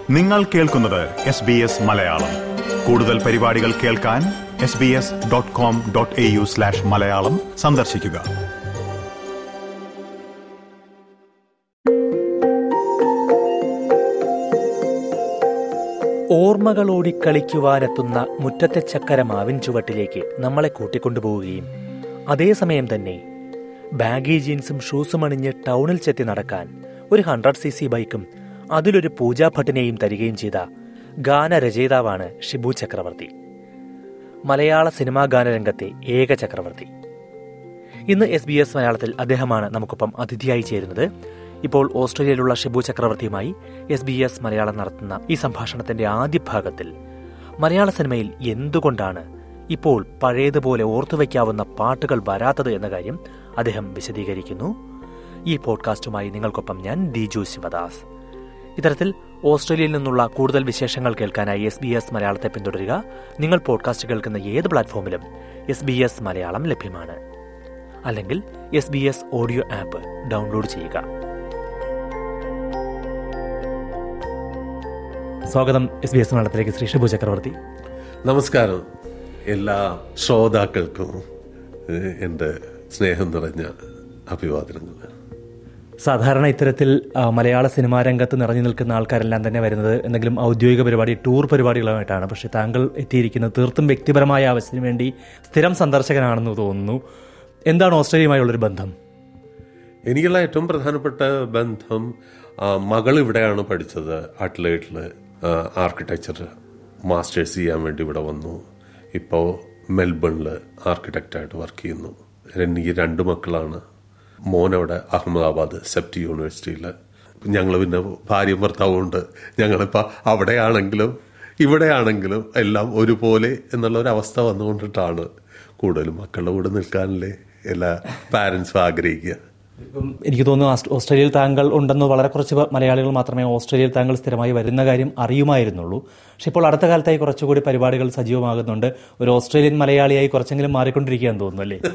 നിങ്ങൾ കേൾക്കുന്നത് S B S Malayalam കൂടുതൽ പരിപാടികൾ കേൾക്കാൻ S B S dot com dot A U slash Malayalam സന്ദർശിക്കുക ഓർമ്മകളോടി കളിക്കുവാനെത്തുന്ന മുറ്റത്തെ ചക്കര മാവിൻ ചുവട്ടിലേക്ക് നമ്മളെ കൂട്ടിക്കൊണ്ടുപോവുകയും അതേസമയം തന്നെ ബാഗി ജീൻസും ഷൂസും അണിഞ്ഞ് ടൗണിൽ ചെത്തി നടക്കാൻ ഒരു ഹൺഡ്രഡ് സി സി ബൈക്കും അതിലൊരു പൂജാഭട്ടിനെയും തരികയും ചെയ്ത ഗാനരചയിതാവാണ് ഷിബു ചക്രവർത്തി മലയാള സിനിമാ ഗാനരംഗത്തെ ഏക ചക്രവർത്തി ഇന്ന് എസ് ബി എസ് മലയാളത്തിൽ അദ്ദേഹമാണ് നമുക്കൊപ്പം അതിഥിയായി ചേരുന്നത് ഇപ്പോൾ ഓസ്ട്രേലിയയിലുള്ള ഷിബു ചക്രവർത്തിയുമായി എസ് ബി എസ് മലയാളം നടത്തുന്ന ഈ സംഭാഷണത്തിന്റെ ആദ്യ ഭാഗത്തിൽ മലയാള സിനിമയിൽ എന്തുകൊണ്ടാണ് ഇപ്പോൾ പഴയതുപോലെ ഓർത്തുവയ്ക്കാവുന്ന പാട്ടുകൾ വരാത്തത് എന്ന കാര്യം അദ്ദേഹം വിശദീകരിക്കുന്നു ഈ പോഡ്കാസ്റ്റുമായി നിങ്ങൾക്കൊപ്പം ഞാൻ ദിജു ശിവദാസ് ഇത്തരത്തിൽ ഓസ്ട്രേലിയയിൽ നിന്നുള്ള കൂടുതൽ വിശേഷങ്ങൾ കേൾക്കാനായി എസ് ബി എസ് മലയാളത്തെ പിന്തുടരുക നിങ്ങൾ പോഡ്കാസ്റ്റ് കേൾക്കുന്ന ഏത് പ്ലാറ്റ്ഫോമിലും എസ് ബി എസ് മലയാളം ലഭ്യമാണ് അല്ലെങ്കിൽ S B S audio app download ചെയ്യുക സ്വാഗതം എസ് ബി എസ് മലയാളത്തിലേക്ക് ശ്രീ ഷിബു ചക്രവർത്തി നമസ്കാരം എല്ലാ ശ്രോതാക്കൾക്കും ഏഹ്, എൻ്റെ സ്നേഹം നിറഞ്ഞ അഭിവാദനങ്ങൾ സാധാരണ ഇത്തരത്തിൽ ആ, മലയാള സിനിമാ രംഗത്ത് നിറഞ്ഞു നിൽക്കുന്ന ആൾക്കാരെല്ലാം തന്നെ വരുന്നത് എന്തെങ്കിലും ഔദ്യോഗിക പരിപാടി ടൂർ പരിപാടികളുമായിട്ടാണ് പക്ഷേ താങ്കൾ എത്തിയിരിക്കുന്നത് തീർത്തും വ്യക്തിപരമായ ആവശ്യത്തിന് വേണ്ടി സ്ഥിരം സന്ദർശകനാണെന്ന് തോന്നുന്നു എന്താണ് ഓസ്ട്രേലിയയുമായുള്ളൊരു ബന്ധം എനിക്കുള്ള ഏറ്റവും പ്രധാനപ്പെട്ട ബന്ധം ആ, മകൾ ഇവിടെയാണ് പഠിച്ചത് അട്ലേറ്റിൽ ആർക്കിടെക്ചർ മാസ്റ്റേഴ്സ് ചെയ്യാൻ വേണ്ടി ഇവിടെ വന്നു ഇപ്പോൾ മെൽബണിൽ ആർക്കിടെക്റ്റായിട്ട് വർക്ക് ചെയ്യുന്നു എനിക്ക് രണ്ട് മക്കളാണ് മോൻ അവിടെ അഹമ്മദാബാദ് സെപ്റ്റി യൂണിവേഴ്സിറ്റിയിൽ ഞങ്ങൾ പിന്നെ ഭാര്യയും ഭർത്താവും ഉണ്ട് ഞങ്ങളിപ്പോൾ അവിടെയാണെങ്കിലും ഇവിടെയാണെങ്കിലും എല്ലാം ഒരുപോലെ എന്നുള്ള ഒരു അവസ്ഥ വന്നുകൊണ്ടിട്ടാണ് കൂടുതലും മക്കളുടെ കൂടെ നിൽക്കാനല്ലേ എല്ലാ പാരൻസും ആഗ്രഹിക്കുക ഇപ്പം എനിക്ക് തോന്നുന്നു ആസ്റ്റ്- ഓസ്ട്രേലിയയിൽ താങ്കൾ ഉണ്ടെന്ന് വളരെ കുറച്ച് പ- മലയാളികൾ മാത്രമേ ഓസ്ട്രേലിയയിൽ താങ്കൾ സ്ഥിരമായി വരുന്ന കാര്യം അറിയുമായിരുന്നുള്ളൂ പക്ഷെ ഇപ്പോൾ അടുത്ത കാലത്തായി കുറച്ചുകൂടി പരിപാടികൾ സജീവമാകുന്നുണ്ട് ഒരു ഓസ്ട്രേലിയൻ മലയാളിയായി കുറച്ചെങ്കിലും മാറിക്കൊണ്ടിരിക്കുകയെന്ന് തോന്നുന്നു അല്ലേ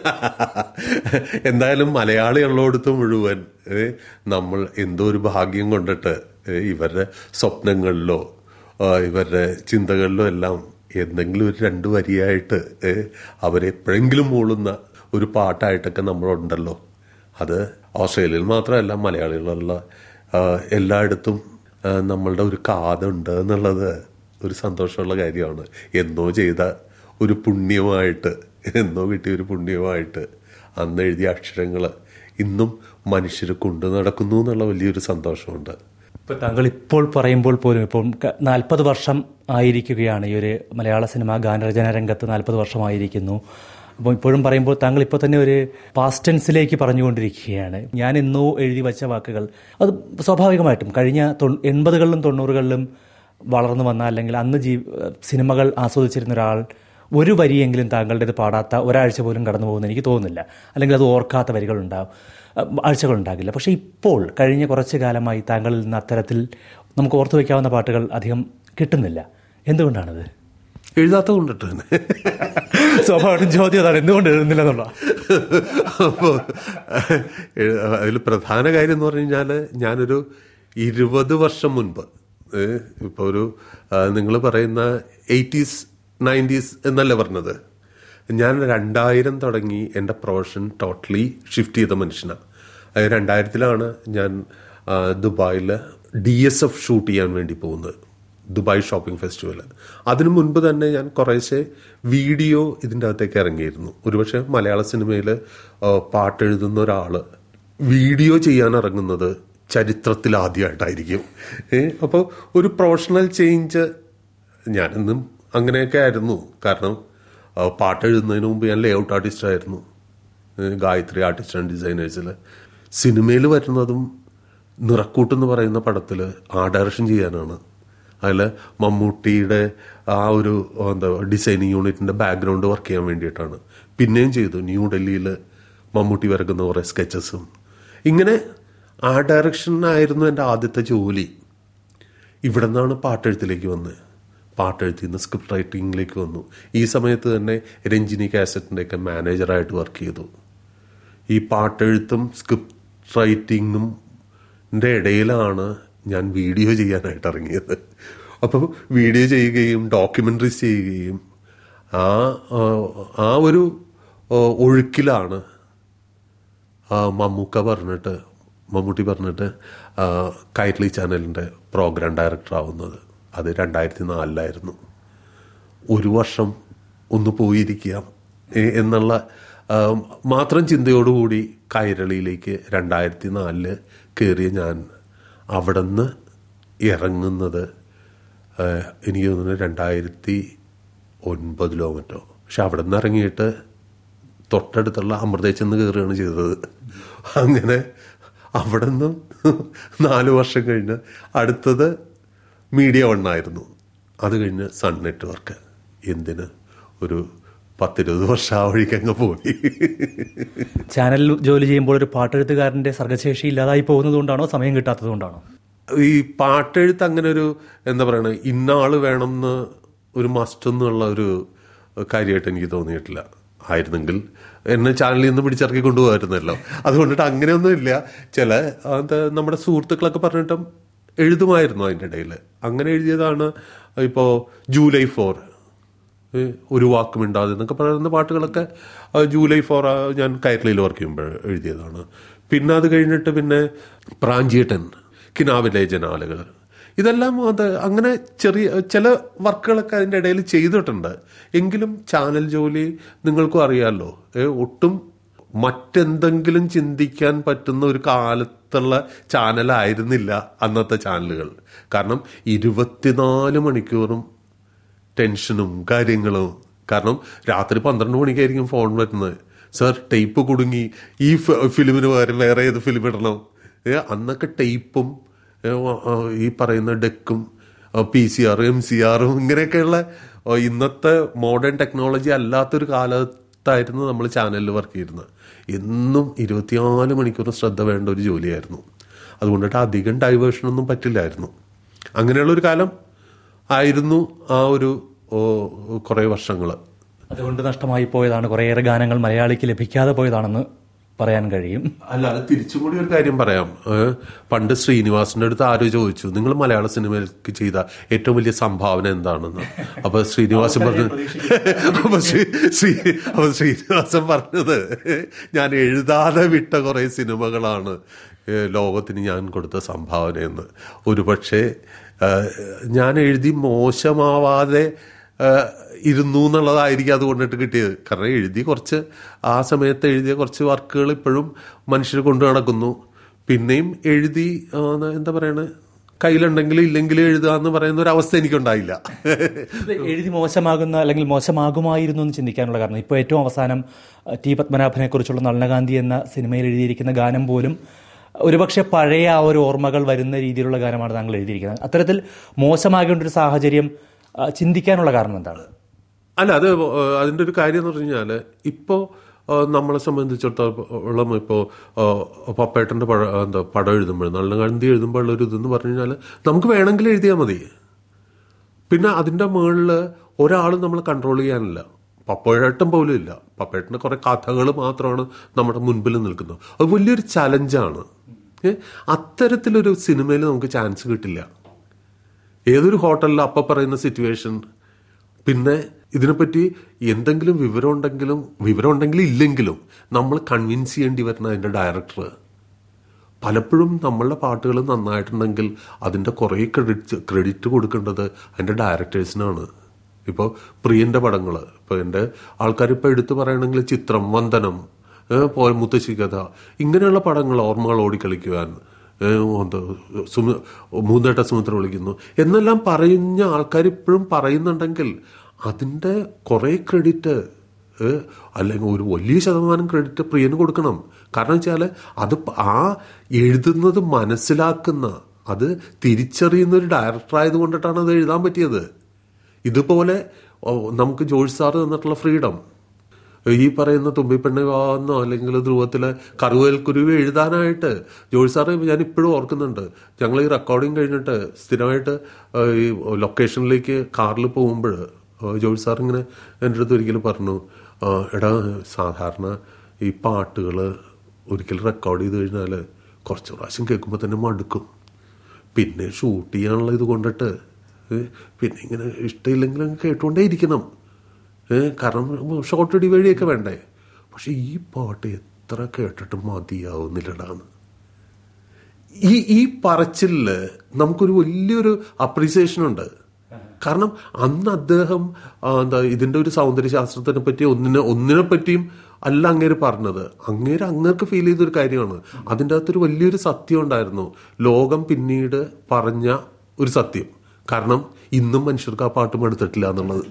എന്തായാലും മലയാളികളുള്ളടത്ത് മുഴുവൻ ഏ, നമ്മൾ എന്തോ ഒരു ഭാഗ്യം കൊണ്ടിട്ട് ഏ, ഇവരുടെ സ്വപ്നങ്ങളിലോ ആ, ഇവരുടെ ചിന്തകളിലോ എല്ലാം എന്തെങ്കിലും ഒരു രണ്ട് വരിയായിട്ട് ഏ, അവരെപ്പോഴെങ്കിലും മൂളുന്ന ഒരു പാട്ടായിട്ടൊക്കെ നമ്മളുണ്ടല്ലോ അത് ഓസ്ട്രേലിയയിൽ മാത്രമല്ല മലയാളികളുള്ള ആ, എല്ലായിടത്തും ആ, നമ്മളുടെ ഒരു കാതുണ്ട് എന്നുള്ളത് ഒരു സന്തോഷമുള്ള കാര്യമാണ് എന്നോ ചെയ്ത ഒരു പുണ്യമായിട്ട് എന്നോ കിട്ടിയ ഒരു പുണ്യമായിട്ട് അന്ന് എഴുതിയ അക്ഷരങ്ങൾ ഇന്നും മനുഷ്യർ കൊണ്ടു നടക്കുന്നു എന്നുള്ള വലിയൊരു സന്തോഷമുണ്ട് ഇപ്പൊ താങ്കൾ ഇപ്പോൾ പറയുമ്പോൾ പോലും ഇപ്പോൾ നാൽപ്പത് വർഷം ആയിരിക്കുകയാണ് ഈ ഒരു മലയാള സിനിമ ഗാനരചന രംഗത്ത് നാൽപ്പത് വർഷമായിരിക്കുന്നു അപ്പോൾ ഇപ്പോഴും പറയുമ്പോൾ താങ്കൾ ഇപ്പോൾ തന്നെ ഒരു പാസ്റ്റൻസിലേക്ക് പറഞ്ഞുകൊണ്ടിരിക്കുകയാണ് ഞാൻ എന്നോ എഴുതി വച്ച വാക്കുകൾ അത് സ്വാഭാവികമായിട്ടും കഴിഞ്ഞ തൊ- എൺപതുകളിലും തൊണ്ണൂറുകളിലും വളർന്നു വന്ന അല്ലെങ്കിൽ അന്ന് ജീ സിനിമകൾ ആസ്വദിച്ചിരുന്ന ഒരാൾ ഒരു വരിയെങ്കിലും താങ്കളുടേത് പാടാത്ത ഒരാഴ്ച പോലും കടന്നു പോകുമെന്ന് എനിക്ക് തോന്നുന്നില്ല അല്ലെങ്കിൽ അത് ഓർക്കാത്ത വരികളുണ്ടാവും അഹ് ആഴ്ചകളുണ്ടാകില്ല പക്ഷേ ഇപ്പോൾ കഴിഞ്ഞ കുറച്ച് കാലമായി താങ്കളിൽ നിന്ന് അത്തരത്തിൽ നമുക്ക് ഓർത്തു വയ്ക്കാവുന്ന പാട്ടുകൾ അധികം കിട്ടുന്നില്ല എന്തുകൊണ്ടാണത് എഴുതാത്ത കൊണ്ടിട്ട് തന്നെ സ്വാഭാവികം ചോദ്യം അതാണ് എന്തുകൊണ്ട് എഴുതുന്നില്ല എന്നുള്ള അപ്പോൾ അതിൽ പ്രധാന കാര്യം എന്ന് പറഞ്ഞു കഴിഞ്ഞാൽ ഞാനൊരു ഇരുപത് വർഷം മുൻപ് ഇപ്പോൾ ഒരു നിങ്ങൾ പറയുന്ന എയ്റ്റീസ് നയൻറ്റീസ് എന്നല്ലേ പറഞ്ഞത് ഞാൻ രണ്ടായിരം തുടങ്ങി എൻ്റെ പ്രൊഫഷൻ ടോട്ടലി ഷിഫ്റ്റ് ചെയ്ത മനുഷ്യനാണ് അത് രണ്ടായിരത്തിലാണ് ഞാൻ ദുബായിൽ ഡി എസ് എഫ് ഷൂട്ട് ചെയ്യാൻ വേണ്ടി പോകുന്നത് ദുബായ് ഷോപ്പിംഗ് ഫെസ്റ്റിവൽ അതിനു മുൻപ് തന്നെ ഞാൻ കുറേശ്ശെ വീഡിയോ ഇതിൻ്റെ അകത്തേക്ക് ഇറങ്ങിയിരുന്നു ഒരുപക്ഷെ മലയാള സിനിമയിൽ പാട്ടെഴുതുന്ന ഒരാൾ വീഡിയോ ചെയ്യാൻ ഇറങ്ങുന്നത് ചരിത്രത്തിൽ ആദ്യമായിട്ടായിരിക്കും അപ്പോൾ ഒരു പ്രൊഫഷണൽ ചേഞ്ച് ഞാനെന്നും അങ്ങനെയൊക്കെ ആയിരുന്നു കാരണം ആ, പാട്ടെഴുതുന്നതിന് മുമ്പ് ഞാൻ ലേ ഔട്ട് ആർട്ടിസ്റ്റ് ആയിരുന്നു ഏഹ് ഗായത്രി ആർട്ടിസ്റ്റ് ആൻഡ് ഡിസൈനേഴ്സിൽ സിനിമയിൽ വരുന്നതും നിറക്കൂട്ടെന്ന് പറയുന്ന പടത്തിൽ ആ ഡയറക്ഷൻ ചെയ്യാനാണ് അതിൽ മമ്മൂട്ടിയുടെ ആ ഒരു എന്താ ഡിസൈനിങ് യൂണിറ്റിന്റെ ബാക്ക്ഗ്രൗണ്ട് വർക്ക് ചെയ്യാൻ വേണ്ടിയിട്ടാണ് പിന്നെയും ചെയ്തു ന്യൂഡൽഹിയിൽ മമ്മൂട്ടി വരക്കുന്ന കുറേ സ്കെച്ചസും ഇങ്ങനെ ആ ഡയറക്ഷനായിരുന്നു എൻ്റെ ആദ്യത്തെ ജോലി ഇവിടെ നിന്നാണ് പാട്ടെഴുത്തിലേക്ക് വന്നത് പാട്ടെഴുത്തിൽ നിന്ന് സ്ക്രിപ്റ്റ് റൈറ്റിംഗിലേക്ക് വന്നു ഈ സമയത്ത് തന്നെ രഞ്ജിനി കാസറ്റിൻ്റെ ഒക്കെ മാനേജറായിട്ട് വർക്ക് ചെയ്തു ഈ പാട്ടെഴുത്തും സ്ക്രിപ്റ്റ് റൈറ്റിങ്ങും ഇടയിലാണ് ഞാൻ വീഡിയോ ചെയ്യാനായിട്ട് ഇറങ്ങിയത് അപ്പോൾ വീഡിയോ ചെയ്യുകയും ഡോക്യുമെൻ്ററീസ് ചെയ്യുകയും ആ ആ, ആ ഒരു ആ, ഒഴുക്കിലാണ് ആ, മമ്മൂക്ക പറഞ്ഞിട്ട് മമ്മൂട്ടി പറഞ്ഞിട്ട് ആ, കൈറ്റ്ലി ചാനലിൻ്റെ പ്രോഗ്രാം ഡയറക്ടർ ആവുന്നത് അത് രണ്ടായിരത്തി നാലിലായിരുന്നു ഒരു വർഷം ഒന്ന് പോയിരിക്കുക എ- എന്നുള്ള ആ, മാത്രം ചിന്തയോടുകൂടി കൈരളിയിലേക്ക് രണ്ടായിരത്തി നാലില് കയറിയ ഞാൻ അവിടെ നിന്ന് ഇറങ്ങുന്നത് ആ, എനിക്ക് തോന്നുന്നു രണ്ടായിരത്തി ഒൻപതിലോ മറ്റോ പക്ഷെ അവിടെ നിന്ന് ഇറങ്ങിയിട്ട് തൊട്ടടുത്തുള്ള അമൃതേച്ചെന്ന് നിന്ന് കയറുകയാണ് ചെയ്തത് അങ്ങനെ അവിടെ നിന്നും നാല് വർഷം കഴിഞ്ഞ് അടുത്തത് മീഡിയ വണ്ണായിരുന്നു അത് കഴിഞ്ഞ് സൺ നെറ്റ്വർക്ക് എന്തിന് ഒരു പത്തിരുപത് വർഷം ആ വഴിക്ക് അങ്ങ് പോയി ചാനലിൽ ജോലി ചെയ്യുമ്പോൾ ഒരു പാട്ടെഴുത്തുകാരന്റെ സർഗശേഷി ഇല്ലാതായി പോകുന്നതുകൊണ്ടാണോ സമയം കിട്ടാത്തതുകൊണ്ടാണോ ഈ പാട്ടെഴുത്ത് അങ്ങനെ ഒരു എന്താ പറയണ ഇന്ന ആള് വേണം എന്ന് ഒരു മസ്റ്റ് എന്നുള്ള ഒരു കാര്യമായിട്ട് എനിക്ക് തോന്നിയിട്ടില്ല ആയിരുന്നെങ്കിൽ എന്നെ ചാനലിൽ നിന്ന് പിടിച്ചിറക്കി കൊണ്ടുപോകായിരുന്നല്ലോ അതുകൊണ്ടിട്ട് അങ്ങനെയൊന്നും ഇല്ല ചില അത് നമ്മുടെ സുഹൃത്തുക്കളൊക്കെ പറഞ്ഞിട്ടും എഴുതുമായിരുന്നു അതിൻ്റെ ഇടയിൽ അങ്ങനെ എഴുതിയതാണ് ഇപ്പോൾ ജൂലൈ ഫോർ ഏ, ഒരു വാക്കും മിണ്ടാതെ എന്നൊക്കെ പറയുന്ന പാട്ടുകളൊക്കെ ആ, ജൂലൈ ഫോർ ആ, ഞാൻ കയറിലയിൽ വർക്ക് ചെയ്യുമ്പോൾ എഴുതിയതാണ് പിന്നെ അത് കഴിഞ്ഞിട്ട് പിന്നെ പ്രാഞ്ചിയട്ടൻ കിനാവിലെ ജനാലുകൾ ഇതെല്ലാം അത് അങ്ങനെ ചെറിയ ചില വർക്കുകളൊക്കെ അതിൻ്റെ ഇടയിൽ ചെയ്തിട്ടുണ്ട് എങ്കിലും ചാനൽ ജോലി നിങ്ങൾക്കും അറിയാമല്ലോ ഏ, ഒട്ടും മറ്റെന്തെങ്കിലും ചിന്തിക്കാൻ പറ്റുന്ന ഒരു കാലത്തുള്ള ചാനലായിരുന്നില്ല അന്നത്തെ ചാനലുകൾ കാരണം ഇരുപത്തിനാല് മണിക്കൂറും ടെൻഷനും കാര്യങ്ങളും കാരണം രാത്രി പന്ത്രണ്ട് മണിക്കായിരിക്കും ഫോൺ വരുന്നത് സർ ടേപ്പ് കുടുങ്ങി ഈ ഫ- ഫിലിമിന് പകരം വേറെ ഏത് ഫിലിം ഇടണം ഏ, അന്നൊക്കെ ടേപ്പും ഏ, ആ, ഈ പറയുന്ന ഡെക്കും പി സി ആറും എം സി ആറും ഇങ്ങനെയൊക്കെയുള്ള ആ, ഇന്നത്തെ മോഡേൺ ടെക്നോളജി അല്ലാത്തൊരു കാലത്തായിരുന്നു നമ്മൾ ചാനലിൽ വർക്ക് ചെയ്യുന്നത് എന്നും ഇരുപത്തിനാല് മണിക്കൂർ ശ്രദ്ധ വേണ്ട ഒരു ജോലിയായിരുന്നു അതുകൊണ്ടിട്ട് അധികം ഡൈവേഷനൊന്നും പറ്റില്ലായിരുന്നു അങ്ങനെയുള്ള ഒരു കാലം ആയിരുന്നു ആ ഒരു കുറേ വർഷങ്ങൾ അതുകൊണ്ട് നഷ്ടമായി പോയതാണ് കുറേയേറെ ഗാനങ്ങൾ മലയാളിക്ക് ലഭിക്കാതെ പോയതാണെന്ന് പറയാൻ കഴിയും അല്ല അത് തിരിച്ചും കൂടി ഒരു കാര്യം പറയാം ഏഹ് പണ്ട് ശ്രീനിവാസിന്റെ അടുത്ത് ആരോ ചോദിച്ചു നിങ്ങൾ മലയാള സിനിമയ്ക്ക് ചെയ്ത ഏറ്റവും വലിയ സംഭാവന എന്താണെന്ന് അപ്പൊ ശ്രീനിവാസൻ പറഞ്ഞു അപ്പൊ ശ്രീ ശ്രീ അപ്പൊ ശ്രീനിവാസൻ പറഞ്ഞത് ഞാൻ എഴുതാതെ വിട്ട കുറെ സിനിമകളാണ് ഏഹ് ലോകത്തിന് ഞാൻ കൊടുത്ത സംഭാവനയെന്ന് ഒരുപക്ഷെ ഏഹ് ഞാൻ എഴുതി മോശമാവാതെ ഏഹ് ഇരുന്നു എന്നുള്ളതായിരിക്കും അതുകൊണ്ടിട്ട് കിട്ടിയത് കാരണം എഴുതി കുറച്ച് ആ സമയത്ത് എഴുതിയ കുറച്ച് വർക്കുകൾ ഇപ്പോഴും മനുഷ്യർ കൊണ്ടു നടക്കുന്നു പിന്നെയും എഴുതി ആ, എന്താ പറയണേ കയ്യിലുണ്ടെങ്കിൽ ഇല്ലെങ്കിൽ എഴുതുക എന്ന് പറയുന്ന ഒരു അവസ്ഥ എനിക്കുണ്ടായില്ല ഇത് എഴുതി മോശമാകുന്ന അല്ലെങ്കിൽ മോശമാകുമായിരുന്നു എന്ന് ചിന്തിക്കാനുള്ള കാരണം ഇപ്പോൾ ഏറ്റവും അവസാനം അഹ്, ടി പത്മനാഭനെ കുറിച്ചുള്ള നളനകാന്തി എന്ന സിനിമയിൽ എഴുതിയിരിക്കുന്ന ഗാനം പോലും ഒരുപക്ഷെ പഴയ ആ ഒരു ഓർമ്മകൾ വരുന്ന രീതിയിലുള്ള ഗാനമാണ് താങ്കൾ എഴുതിയിരിക്കുന്നത് അത്തരത്തിൽ മോശമാകേണ്ട ഒരു സാഹചര്യം അഹ്, ചിന്തിക്കാനുള്ള കാരണം എന്താണ് അല്ല അത് ഏഹ്, അതിന്റെ ഒരു കാര്യം എന്ന് പറഞ്ഞു കഴിഞ്ഞാൽ ഇപ്പോൾ നമ്മളെ സംബന്ധിച്ചിടത്തോളം ഇപ്പോൾ പപ്പേട്ടൻ്റെ പഴ എന്താ പടം എഴുതുമ്പോൾ നല്ല ഗാന്ധി എഴുതുമ്പോൾ ഉള്ള ഒരു ഇതെന്ന് പറഞ്ഞു കഴിഞ്ഞാൽ നമുക്ക് വേണമെങ്കിൽ എഴുതിയാൽ മതി പിന്നെ അതിൻ്റെ മുകളിൽ ഒരാളും നമ്മൾ കൺട്രോൾ ചെയ്യാനില്ല പപ്പേട്ടൻ പോലും ഇല്ല പപ്പേട്ടൻ്റെ കുറേ കഥകൾ മാത്രമാണ് നമ്മുടെ മുൻപിൽ നിൽക്കുന്നത് അത് വലിയൊരു ചലഞ്ചാണ് ഏ? അത്തരത്തിലൊരു സിനിമയിൽ നമുക്ക് ചാൻസ് കിട്ടില്ല ഏതൊരു ഹോട്ടലിൽ അപ്പ പറയുന്ന സിറ്റുവേഷൻ പിന്നെ ഇതിനെപ്പറ്റി എന്തെങ്കിലും വിവരം ഉണ്ടെങ്കിലും വിവരം ഉണ്ടെങ്കിലും ഇല്ലെങ്കിലും നമ്മൾ കൺവിൻസ് ചെയ്യേണ്ടി വരുന്ന അതിൻ്റെ ഡയറക്ടർ പലപ്പോഴും നമ്മളുടെ പാട്ടുകൾ നന്നായിട്ടുണ്ടെങ്കിൽ അതിൻ്റെ കുറേ ക്രെഡിറ്റ് ക്രെഡിറ്റ് കൊടുക്കേണ്ടത് അതിൻ്റെ ഡയറക്ടേഴ്സിനാണ് ഇപ്പോൾ പ്രിയൻ്റെ പടങ്ങൾ ഇപ്പോൾ എൻ്റെ ആൾക്കാർ ഇപ്പോൾ എടുത്തു പറയണമെങ്കിൽ ചിത്രം വന്ദനം ഏഹ്, പോലെ മുത്തശ്ശി കഥ ഇങ്ങനെയുള്ള പടങ്ങൾ ഓർമ്മകൾ ഓടിക്കളിക്കുവാൻ ഏഹ്, എന്ത് സുമ മൂന്നേട്ട സുമിത്ര വിളിക്കുന്നു എന്നെല്ലാം പറയുന്ന ആൾക്കാർ ഇപ്പോഴും പറയുന്നുണ്ടെങ്കിൽ അതിൻ്റെ കുറേ ക്രെഡിറ്റ് ഏഹ് അല്ലെങ്കിൽ ഒരു വലിയ ശതമാനം ക്രെഡിറ്റ് പ്രിയന് കൊടുക്കണം കാരണം വെച്ചാൽ അത് പ- ആ എഴുതുന്നത് മനസ്സിലാക്കുന്ന അത് തിരിച്ചറിയുന്ന ഒരു ഡയറക്ടർ ആയതുകൊണ്ടിട്ടാണ് അത് എഴുതാൻ പറ്റിയത് ഇതുപോലെ ഓ, നമുക്ക് ജോർജ് സാറ് തന്നിട്ടുള്ള ഫ്രീഡം ഈ പറയുന്ന തുമ്പിപ്പെണ്ണ വിവാഹമെന്നോ അല്ലെങ്കിൽ ധ്രുവത്തിലെ കറുവേൽക്കുരുവി എഴുതാനായിട്ട് ജോർജ് സാറ് ഞാൻ ഇപ്പോഴും ഓർക്കുന്നുണ്ട് ഞങ്ങൾ ഈ റെക്കോർഡിങ് കഴിഞ്ഞിട്ട് സ്ഥിരമായിട്ട് ഏഹ്, ഈ ലൊക്കേഷനിലേക്ക് കാറിൽ പോകുമ്പോൾ ജോർജ് സാർ ഇങ്ങനെ എൻ്റെ അടുത്ത് ഒരിക്കലും പറഞ്ഞു "ആ, എടാ സാധാരണ ഈ പാട്ടുകൾ ഒരിക്കൽ റെക്കോർഡ് ചെയ്ത് കഴിഞ്ഞാൽ കുറച്ച് പ്രാവശ്യം കേൾക്കുമ്പോൾ തന്നെ മടുക്കും പിന്നെ ഷൂട്ട് ചെയ്യാനുള്ള ഇത് കൊണ്ടിട്ട് ഏ, പിന്നെ ഇങ്ങനെ ഇഷ്ടമില്ലെങ്കിലും അങ്ങ് കേട്ടുകൊണ്ടേ ഇരിക്കണം ഏ, കാരണം ഷോർട്ട് ഇടി വഴിയൊക്കെ വേണ്ടേ പക്ഷെ ഈ പാട്ട് എത്ര കേട്ടിട്ടും മതിയാവുന്നില്ലടാന്ന് ഈ ഈ പറച്ചിലില് നമുക്കൊരു വലിയൊരു അപ്രീസിയേഷൻ ഉണ്ട് കാരണം അന്ന് അദ്ദേഹം ആ, എന്താ ഇതിന്റെ ഒരു സൗന്ദര്യശാസ്ത്രത്തിനെ പറ്റി ഒന്നിനെ ഒന്നിനെ പറ്റിയും അല്ല അങ്ങേര് പറഞ്ഞത് അങ്ങേര് അങ്ങേർക്ക് ഫീൽ ചെയ്തൊരു കാര്യമാണ് അതിൻ്റെ അകത്തൊരു വലിയൊരു സത്യം ഉണ്ടായിരുന്നു ലോകം പിന്നീട് പറഞ്ഞ ഒരു സത്യം കാരണം ഇന്നും മനുഷ്യർക്ക് ആ പാട്ടും എടുത്തിട്ടില്ല എന്നുള്ളത്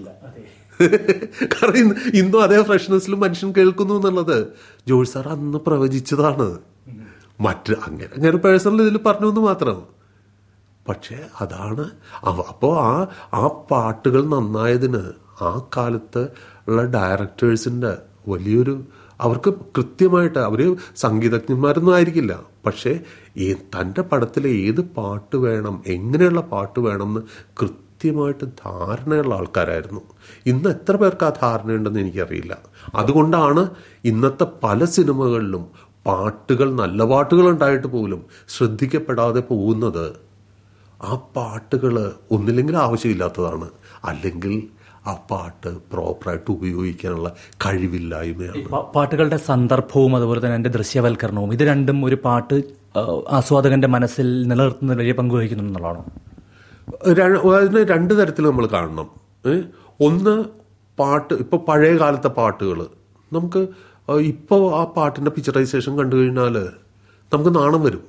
കാരണം ഇന്ന് ഇന്നും അതേ ഫ്രഷ്നെസ്സിൽ മനുഷ്യൻ കേൾക്കുന്നു എന്നുള്ളത് ജോർജ് സാർ അന്ന് പ്രവചിച്ചതാണ് മറ്റ് അങ്ങനെ അങ്ങനെ പേഴ്സണൽ ഇതിൽ പറഞ്ഞു എന്ന് മാത്രം പക്ഷേ അതാണ് അവ- അപ്പോ ആ ആ പാട്ടുകൾ നന്നായതിന് ആ കാലത്ത് ഉള്ള ഡയറക്ടേഴ്സിന്റെ വലിയൊരു അവർക്ക് കൃത്യമായിട്ട് അവര് സംഗീതജ്ഞന്മാരൊന്നും ആയിരിക്കില്ല പക്ഷേ ഈ തൻ്റെ പടത്തിലെ ഏത് പാട്ട് വേണം എങ്ങനെയുള്ള പാട്ട് വേണം എന്ന് കൃത്യമായിട്ട് ധാരണയുള്ള ആൾക്കാരായിരുന്നു ഇന്ന് എത്ര പേർക്ക് ആ ധാരണയുണ്ടെന്ന് എനിക്കറിയില്ല അതുകൊണ്ടാണ് ഇന്നത്തെ പല സിനിമകളിലും പാട്ടുകൾ നല്ല പാട്ടുകൾ ഉണ്ടായിട്ട് പോലും ശ്രദ്ധിക്കപ്പെടാതെ പോകുന്നത് ആ പാട്ടുകൾ ഒന്നില്ലെങ്കിൽ ആവശ്യമില്ലാത്തതാണ് അല്ലെങ്കിൽ ആ പാട്ട് പ്രോപ്പറായിട്ട് ഉപയോഗിക്കാനുള്ള കഴിവില്ലായ്മയാണ് പാ- പാട്ടുകളുടെ സന്ദർഭവും അതുപോലെ തന്നെ അതിന്റെ ദൃശ്യവൽക്കരണവും ഇത് രണ്ടും ഒരു പാട്ട് ആ, ആസ്വാദകന്റെ മനസ്സിൽ നിലനിർത്തുന്നതിൽ വലിയ പങ്ക് വഹിക്കുന്നു എന്നുള്ളതാണോ ര- അതിനെ രണ്ട് തരത്തിൽ നമ്മൾ കാണണം ഏ? ഒന്ന് പാട്ട് ഇപ്പൊ പഴയ കാലത്തെ പാട്ടുകൾ നമുക്ക് ഇപ്പോൾ ആ പാട്ടിന്റെ പിക്ചറൈസേഷൻ കണ്ടു കഴിഞ്ഞാൽ നമുക്ക് നാണം വരും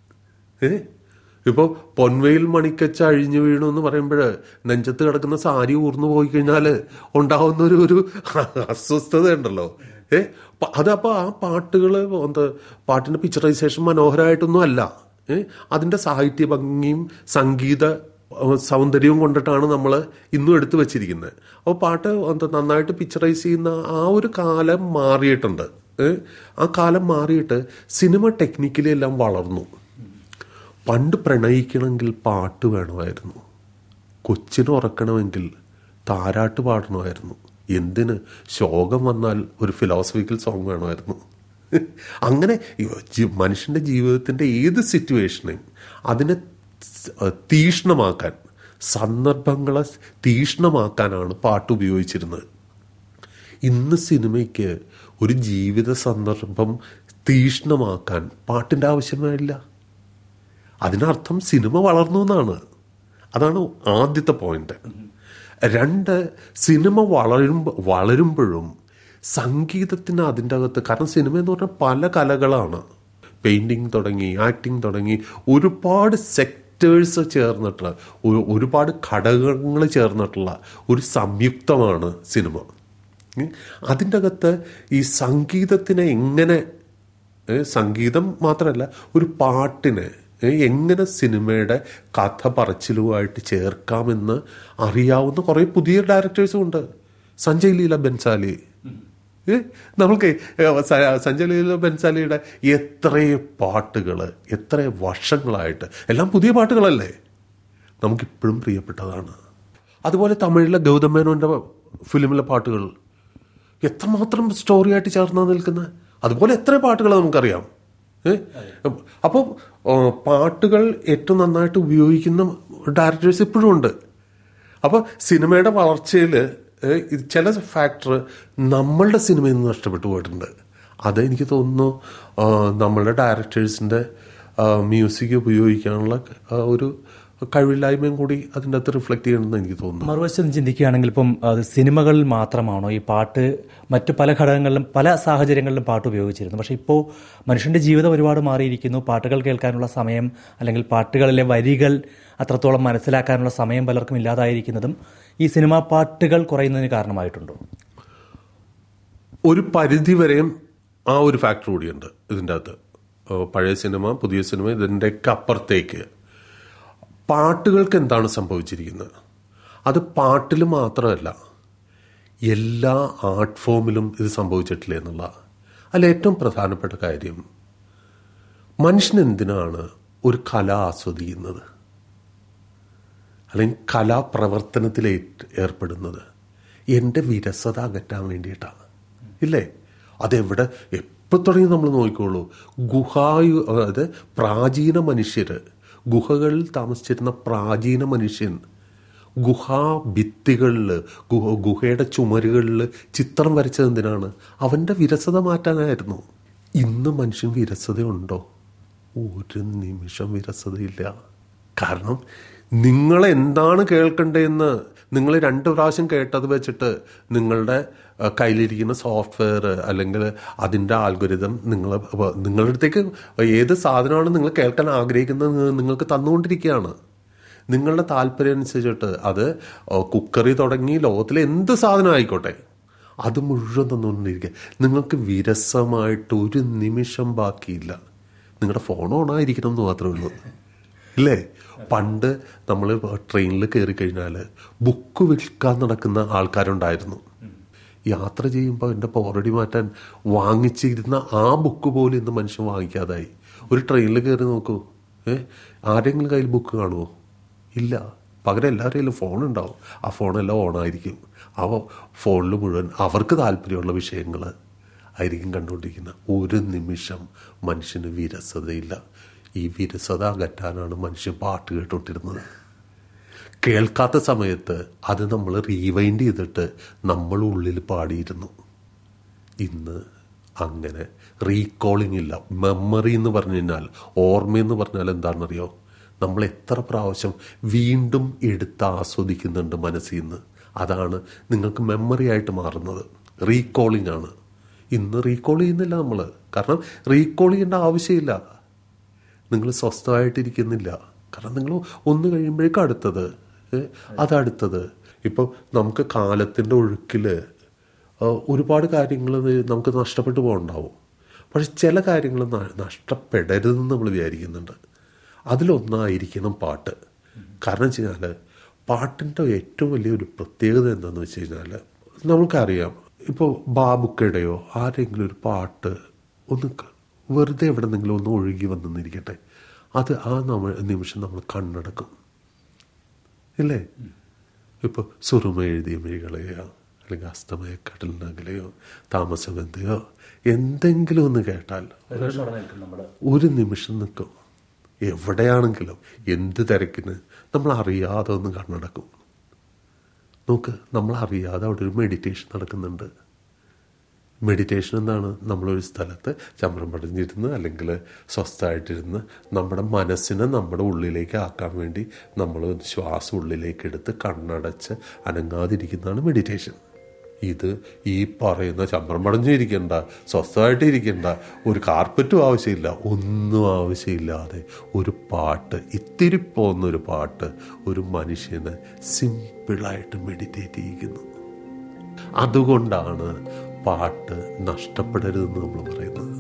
ഏ ഇപ്പോൾ പൊൻവെയിൽ മണിക്കച്ച അഴിഞ്ഞു വീണു എന്ന് പറയുമ്പോൾ നെഞ്ചത്ത് കിടക്കുന്ന സാരി ഊർന്നു പോയി കഴിഞ്ഞാൽ ഉണ്ടാവുന്ന ഒരു ഒരു അസ്വസ്ഥത ഉണ്ടല്ലോ ഏ പ- അതപ്പോൾ ആ പാട്ടുകൾ എന്താ പാട്ടിന്റെ പിക്ചറൈസേഷൻ മനോഹരമായിട്ടൊന്നും അല്ല ഏ അതിന്റെ സാഹിത്യ ഭംഗിയും സംഗീത അഹ് സൗന്ദര്യവും കൊണ്ടിട്ടാണ് നമ്മൾ ഇന്നും എടുത്തു വെച്ചിരിക്കുന്നത് അപ്പോൾ പാട്ട് എന്താ നന്നായിട്ട് പിക്ചറൈസ് ചെയ്യുന്ന ആ ഒരു കാലം മാറിയിട്ടുണ്ട് ഏ? ആ കാലം മാറിയിട്ട് സിനിമ ടെക്നിക്കലി എല്ലാം വളർന്നു പണ്ട് പ്രണയിക്കണമെങ്കിൽ പാട്ട് വേണമായിരുന്നു കൊച്ചിനെ ഉറക്കണമെങ്കിൽ താരാട്ട് പാടണമായിരുന്നു എന്തിന് ശോകം വന്നാൽ ഒരു ഫിലോസഫിക്കൽ സോങ് വേണമായിരുന്നു അങ്ങനെ ഈ- ജി- മനുഷ്യന്റെ ജീവിതത്തിന്റെ ഏത് സിറ്റുവേഷനെയും അതിനെ സ്- തീഷ്ണമാക്കാൻ സന്ദർഭങ്ങളെ തീഷ്ണമാക്കാനാണ് പാട്ട് ഉപയോഗിച്ചിരുന്നത് ഇന്ന് സിനിമയ്ക്ക് ഒരു ജീവിത സന്ദർഭം തീഷ്ണമാക്കാൻ പാട്ടിന്റെ ആവശ്യമില്ല അതിനർത്ഥം സിനിമ വളർന്നു എന്നാണ് അതാണ് ആദ്യത്തെ പോയിന്റ് രണ്ട് സിനിമ വളരുമ്പോ വളരുമ്പോഴും സംഗീതത്തിന് അതിൻ്റെ അകത്ത് കാരണം സിനിമ എന്ന് പറഞ്ഞാൽ പല കലകളാണ് പെയിന്റിങ് തുടങ്ങി ആക്ടിങ് തുടങ്ങി ഒരുപാട് സെക്ടേഴ്സ് ചേർന്നിട്ടുള്ള ഒരു- ഒരുപാട് ഘടകങ്ങൾ ചേർന്നിട്ടുള്ള ഒരു സംയുക്തമാണ് സിനിമ ഉം. അതിൻ്റെ അകത്ത് ഈ സംഗീതത്തിനെ എങ്ങനെ ഏ, സംഗീതം മാത്രമല്ല ഒരു പാട്ടിനെ ഏ, എങ്ങനെ സിനിമയുടെ കഥ പറച്ചിലുമായിട്ട് ചേർക്കാമെന്ന് അറിയാവുന്ന കുറേ പുതിയ ഡയറക്ടേഴ്സും ഉണ്ട് സഞ്ജയ് ലീല ബൻസാലി ഏ, നമുക്ക് ഏ, സ- സഞ്ജയ് ലീല ബൻസാലിയുടെ എത്രയോ പാട്ടുകൾ എത്ര വർഷങ്ങളായിട്ട് എല്ലാം പുതിയ പാട്ടുകളല്ലേ നമുക്കിപ്പോഴും പ്രിയപ്പെട്ടതാണ് അതുപോലെ തമിഴിലെ ഗൗതം മേനോന്റെ ഫിലിമിലെ പാട്ടുകൾ എത്രമാത്രം സ്റ്റോറി ആയിട്ട് ചേർന്നാ നിൽക്കുന്നത് അതുപോലെ എത്ര പാട്ടുകൾ നമുക്കറിയാം ഏ? അപ്പം ആ, പാട്ടുകൾ ഏറ്റവും നന്നായിട്ട് ഉപയോഗിക്കുന്ന ഡയറക്ടേഴ്സ് ഇപ്പോഴും ഉണ്ട് അപ്പോൾ സിനിമയുടെ വളർച്ചയിൽ ചില ഫാക്ടർ നമ്മളുടെ സിനിമയിൽ നിന്ന് നഷ്ടപ്പെട്ടു പോയിട്ടുണ്ട് അത് എനിക്ക് തോന്നുന്നു ആ, നമ്മളുടെ ഡയറക്ടേഴ്സിൻ്റെ മ്യൂസിക് ഉപയോഗിക്കാനുള്ള ആ, ഒരു കഴിവില്ലായ്മയും കൂടി അതിൻ്റെ അകത്ത് റിഫ്ലക്ട് ചെയ്യണമെന്ന് എനിക്ക് തോന്നുന്നു മറുവശം ചിന്തിക്കുകയാണെങ്കിൽ ഇപ്പം അത് സിനിമകളിൽ മാത്രമാണോ ഈ പാട്ട് മറ്റു പല ഘടകങ്ങളിലും പല സാഹചര്യങ്ങളിലും പാട്ട് ഉപയോഗിച്ചിരുന്നു പക്ഷേ ഇപ്പോൾ മനുഷ്യന്റെ ജീവിതം ഒരുപാട് മാറിയിരിക്കുന്നു പാട്ടുകൾ കേൾക്കാനുള്ള സമയം അല്ലെങ്കിൽ പാട്ടുകളിലെ വരികൾ അത്രത്തോളം മനസ്സിലാക്കാനുള്ള സമയം പലർക്കും ഇല്ലാതായിരിക്കുന്നതും ഈ സിനിമാ പാട്ടുകൾ കുറയുന്നതിന് കാരണമായിട്ടുണ്ടോ ഒരു പരിധി വരെയും ആ ഒരു ഫാക്ടർ കൂടിയുണ്ട് ഇതിൻ്റെ അകത്ത് ഏഹ് പഴയ സിനിമ പുതിയ സിനിമ ഇതിൻ്റെയൊക്കെ അപ്പുറത്തേക്ക് പാട്ടുകൾക്ക് എന്താണ് സംഭവിച്ചിരിക്കുന്നത് അത് പാട്ടിൽ മാത്രമല്ല എല്ലാ ആർട്ട് ഫോമിലും ഇത് സംഭവിച്ചിട്ടില്ല എന്നുള്ള അതിൽ ഏറ്റവും പ്രധാനപ്പെട്ട കാര്യം മനുഷ്യൻ എന്തിനാണ് ഒരു കല ആസ്വദിക്കുന്നത് അല്ലെങ്കിൽ കലാപ്രവർത്തനത്തിൽ ഏറ്റ് ഏർപ്പെടുന്നത് എൻ്റെ വിരസത അകറ്റാൻ വേണ്ടിയിട്ടാണ് ഇല്ലേ അതെവിടെ എപ്പോൾ തുടങ്ങി നമ്മൾ നോക്കിക്കോളൂ ഗുഹായു അതായത് പ്രാചീന മനുഷ്യർ ഗുഹകളിൽ താമസിച്ചിരുന്ന പ്രാചീന മനുഷ്യൻ ഗുഹാ ഭിത്തികളിൽ ഗുഹ ഗുഹയുടെ ചുമരുകളിൽ ചിത്രം വരച്ചത് എന്തിനാണ് അവൻ്റെ വിരസത മാറ്റാനായിരുന്നു ഇന്ന് മനുഷ്യൻ വിരസതയുണ്ടോ ഒരു നിമിഷം വിരസതയില്ല കാരണം നിങ്ങൾ എന്താണ് കേൾക്കേണ്ടതെന്ന് നിങ്ങൾ രണ്ട് പ്രാവശ്യം കേട്ടത് വെച്ചിട്ട് നിങ്ങളുടെ അഹ്, കയ്യിലിരിക്കുന്ന സോഫ്റ്റ്വെയർ അല്ലെങ്കിൽ അതിൻ്റെ ആൽഗോരിതം നിങ്ങൾ നിങ്ങളുടെ അടുത്തേക്ക് ഏത് സാധനമാണ് നിങ്ങൾ കേൾക്കാൻ ആഗ്രഹിക്കുന്നത് നിങ്ങൾക്ക് തന്നുകൊണ്ടിരിക്കുകയാണ് നിങ്ങളുടെ താല്പര്യം അനുസരിച്ചിട്ട് അത് കുക്കറി തുടങ്ങി ലോകത്തിലെ എന്ത് സാധനം ആയിക്കോട്ടെ അത് മുഴുവൻ തന്നുകൊണ്ടിരിക്കുക നിങ്ങൾക്ക് വിരസമായിട്ട് ഒരു നിമിഷം ബാക്കിയില്ല നിങ്ങളുടെ ഫോൺ ഓണായിരിക്കണം എന്ന് മാത്രമേ ഉള്ളൂ ഇല്ലേ പണ്ട് നമ്മൾ ട്രെയിനിൽ കയറി കഴിഞ്ഞാൽ ബുക്ക് വിൽക്കാൻ നടക്കുന്ന ആൾക്കാരുണ്ടായിരുന്നു യാത്ര ചെയ്യുമ്പോൾ എൻ്റെ പോറടി മാറ്റാൻ വാങ്ങിച്ചിരുന്ന ആ ബുക്ക് പോലും ഇന്ന് മനുഷ്യൻ വാങ്ങിക്കാതായി ഒരു ട്രെയിനിൽ കയറി നോക്കൂ ഏ ആരെങ്കിലും കയ്യിൽ ബുക്ക് കാണുമോ ഇല്ല പകരം എല്ലാവരുടെ കയ്യിലും ഫോൺ ഉണ്ടാവും ആ ഫോണെല്ലാം ഓണായിരിക്കും ആ ഫോണിൽ മുഴുവൻ അവർക്ക് താല്പര്യമുള്ള വിഷയങ്ങൾ ആയിരിക്കും കണ്ടുകൊണ്ടിരിക്കുന്നത് ഒരു നിമിഷം മനുഷ്യന് വിരസതയില്ല ഈ വിരസത അകറ്റാനാണ് മനുഷ്യൻ പാട്ട് കേട്ടോണ്ടിരുന്നത് കേൾക്കാത്ത സമയത്ത് അത് നമ്മൾ റീവൈൻഡ് ചെയ്തിട്ട് നമ്മൾ ഉള്ളിൽ പാടിയിരുന്നു ഇന്ന് അങ്ങനെ റീകോളിംഗ് ഇല്ല മെമ്മറി എന്ന് പറഞ്ഞു കഴിഞ്ഞാൽ ഓർമ്മയെന്ന് പറഞ്ഞാൽ എന്താണെന്നറിയോ നമ്മൾ എത്ര പ്രാവശ്യം വീണ്ടും എടുത്ത് ആസ്വദിക്കുന്നുണ്ട് മനസ്സിൽ നിന്ന് അതാണ് നിങ്ങൾക്ക് മെമ്മറി ആയിട്ട് മാറുന്നത് റീകോളിംഗ് ആണ് ഇന്ന് റീകോൾ ചെയ്യുന്നില്ല നമ്മൾ കാരണം റീകോൾ ചെയ്യേണ്ട ആവശ്യമില്ല നിങ്ങൾ സ്വസ്ഥമായിട്ടിരിക്കുന്നില്ല കാരണം നിങ്ങൾ ഒന്ന് കഴിയുമ്പോഴേക്കും അടുത്തത് ഏ, അതടുത്തത് ഇപ്പോൾ നമുക്ക് കാലത്തിൻ്റെ ഒഴുക്കിൽ ഒരുപാട് കാര്യങ്ങൾ നമുക്ക് നഷ്ടപ്പെട്ടു പോകുന്നുണ്ടാവും പക്ഷെ ചില കാര്യങ്ങൾ ന- നഷ്ടപ്പെടരുതെന്ന് നമ്മൾ വിചാരിക്കുന്നുണ്ട് അതിലൊന്നായിരിക്കണം പാട്ട് കാരണം വെച്ച് കഴിഞ്ഞാൽ പാട്ടിൻ്റെ ഏറ്റവും വലിയൊരു പ്രത്യേകത എന്താണെന്ന് വെച്ച് കഴിഞ്ഞാൽ നമുക്കറിയാം ഇപ്പോൾ ബാബുക്കയുടെയോ ആരെങ്കിലും ഒരു പാട്ട് ഒന്ന് ക- വെറുതെ എവിടെന്നെങ്കിലും ഒന്ന് ഒഴുകി വന്നെന്നിരിക്കട്ടെ അത് ആ നമ്മ നിമിഷം നമ്മൾ കണ്ണടക്കും ഇല്ലേ ഇപ്പോൾ സുറുമ എഴുതിയ മിഴികളെയോ അല്ലെങ്കിൽ അസ്തമയ കടലിനകലെയോ താമസബന്ധയോ എന്തെങ്കിലും ഒന്ന് കേട്ടാൽ ഒരു നിമിഷം നിൽക്കും എവിടെയാണെങ്കിലും എന്ത് തിരക്കിന് നമ്മൾ അറിയാതെ ഒന്ന് കണ്ണടക്കും നോക്ക് നമ്മൾ അറിയാതെ അവിടെ ഒരു മെഡിറ്റേഷൻ നടക്കുന്നുണ്ട് മെഡിറ്റേഷൻ എന്താണ് നമ്മളൊരു സ്ഥലത്ത് ചമ്രം പടഞ്ഞിരുന്ന് അല്ലെങ്കിൽ സ്വസ്ഥമായിട്ടിരുന്ന് നമ്മുടെ മനസ്സിനെ നമ്മുടെ ഉള്ളിലേക്ക് ആക്കാൻ വേണ്ടി നമ്മൾ ശ്വാസം ഉള്ളിലേക്ക് എടുത്ത് കണ്ണടച്ച് അനങ്ങാതിരിക്കുന്നതാണ് മെഡിറ്റേഷൻ ഇത് ഈ പറയുന്ന ചമ്രം പടഞ്ഞിരിക്കണ്ട സ്വസ്ഥമായിട്ട് ഇരിക്കണ്ട ഒരു കാർപ്പറ്റും ആവശ്യമില്ല ഒന്നും ആവശ്യമില്ലാതെ ഒരു പാട്ട് ഇത്തിരി പോകുന്ന ഒരു പാട്ട് ഒരു മനുഷ്യന് സിമ്പിളായിട്ട് മെഡിറ്റേറ്റ് ചെയ്യിക്കുന്നു അതുകൊണ്ടാണ് പാട്ട് നഷ്ടപ്പെടരുതെന്ന് നമ്മൾ പറയുന്നത്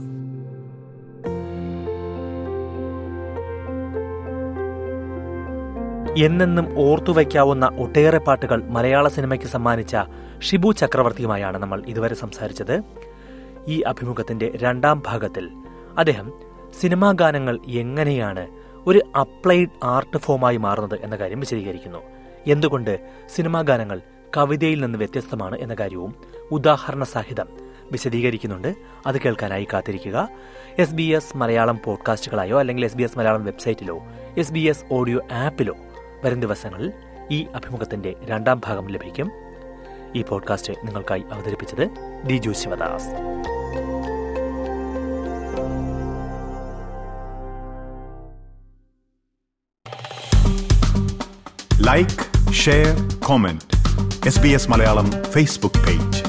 എന്നെന്നും ഓർത്തുവയ്ക്കാവുന്ന ഒട്ടേറെ പാട്ടുകൾ മലയാള സിനിമയ്ക്ക് സമ്മാനിച്ച ഷിബു ചക്രവർത്തിയുമായാണ് നമ്മൾ ഇതുവരെ സംസാരിച്ചത് ഈ അഭിമുഖത്തിന്റെ രണ്ടാം ഭാഗത്തിൽ അദ്ദേഹം സിനിമാ ഗാനങ്ങൾ എങ്ങനെയാണ് ഒരു അപ്ലൈഡ് ആർട്ട് ഫോമായി മാറുന്നത് എന്ന കാര്യം വിശദീകരിക്കുന്നു എന്തുകൊണ്ട് സിനിമാ ഗാനങ്ങൾ കവിതയിൽ നിന്ന് വ്യത്യസ്തമാണ് എന്ന കാര്യവും ഉദാഹരണ സഹിതം വിശദീകരിക്കുന്നുണ്ട് അത് കേൾക്കാനായി കാത്തിരിക്കുക എസ് ബി എസ് മലയാളം പോഡ്കാസ്റ്റുകളായോ അല്ലെങ്കിൽ എസ് ബി എസ് മലയാളം വെബ്സൈറ്റിലോ എസ് ബി എസ് ഓഡിയോ ആപ്പിലോ വരും ദിവസങ്ങളിൽ ഈ അഭിമുഖത്തിന്റെ രണ്ടാം ഭാഗം ലഭിക്കും ഈ പോഡ്കാസ്റ്റ് നിങ്ങൾക്കായി അവതരിപ്പിച്ചത് Diju Sivadas like share comment S B S Malayalam Facebook page